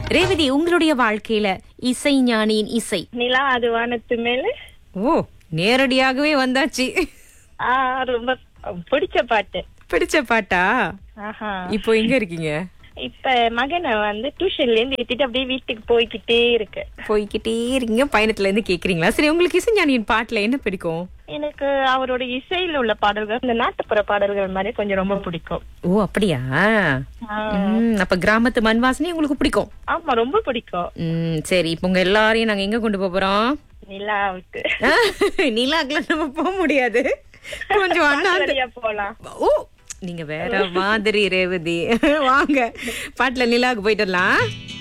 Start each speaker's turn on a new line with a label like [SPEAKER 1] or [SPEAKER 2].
[SPEAKER 1] ரேவதி உங்களுடைய வாழ்க்கையில இசை ஞானியின் இசை
[SPEAKER 2] நிலா அது வானத்து மேல
[SPEAKER 1] ஓ நேரடியாகவே வந்தாச்சு
[SPEAKER 2] ஆ ரொம்ப பிடிச்ச பாட்டு
[SPEAKER 1] பிடிச்ச பாட்டா
[SPEAKER 2] ஆஹா
[SPEAKER 1] இப்போ எங்க இருக்கீங்க
[SPEAKER 2] இப்ப மகனை வந்து டியூஷன்ல இருந்து ஏத்திட்டு அப்படியே வீட்டுக்கு போய்கிட்டே இருக்கு
[SPEAKER 1] போய்கிட்டே இருக்கீங்க பயணத்துல இருந்து கேக்குறீங்களா சரி உங்களுக்கு இசை ஞானியின் பாட்டுல என்ன பிடிக்கும்
[SPEAKER 2] எனக்கு அவரோட இசையில உள்ள பாடல்கள் இந்த நாட்டுப்புற பாடல்கள் மாதிரி கொஞ்சம் ரொம்ப பிடிக்கும்
[SPEAKER 1] ஓ அப்படியா
[SPEAKER 2] ஆ,
[SPEAKER 1] ம், அப்ப கிராமத்து மண் வாசனை உங்களுக்கு பிடிக்கும்
[SPEAKER 2] ஆமா ரொம்ப பிடிக்கும்
[SPEAKER 1] ம் சரி இப்போ உங்க எல்லாரையும் நாங்க எங்க கொண்டு போப் போறோம்
[SPEAKER 2] நிலாவுக்கு
[SPEAKER 1] நிலாக்கெல்லாம் நம்ம போக முடியாது கொஞ்சம் அண்ணாந்து
[SPEAKER 2] வழியா போலாம்
[SPEAKER 1] ஓ நீங்க வேற மாதிரி ரேவதி வாங்க பாட்டுல நிலாவுக்கு போயிட்டு வரலாம்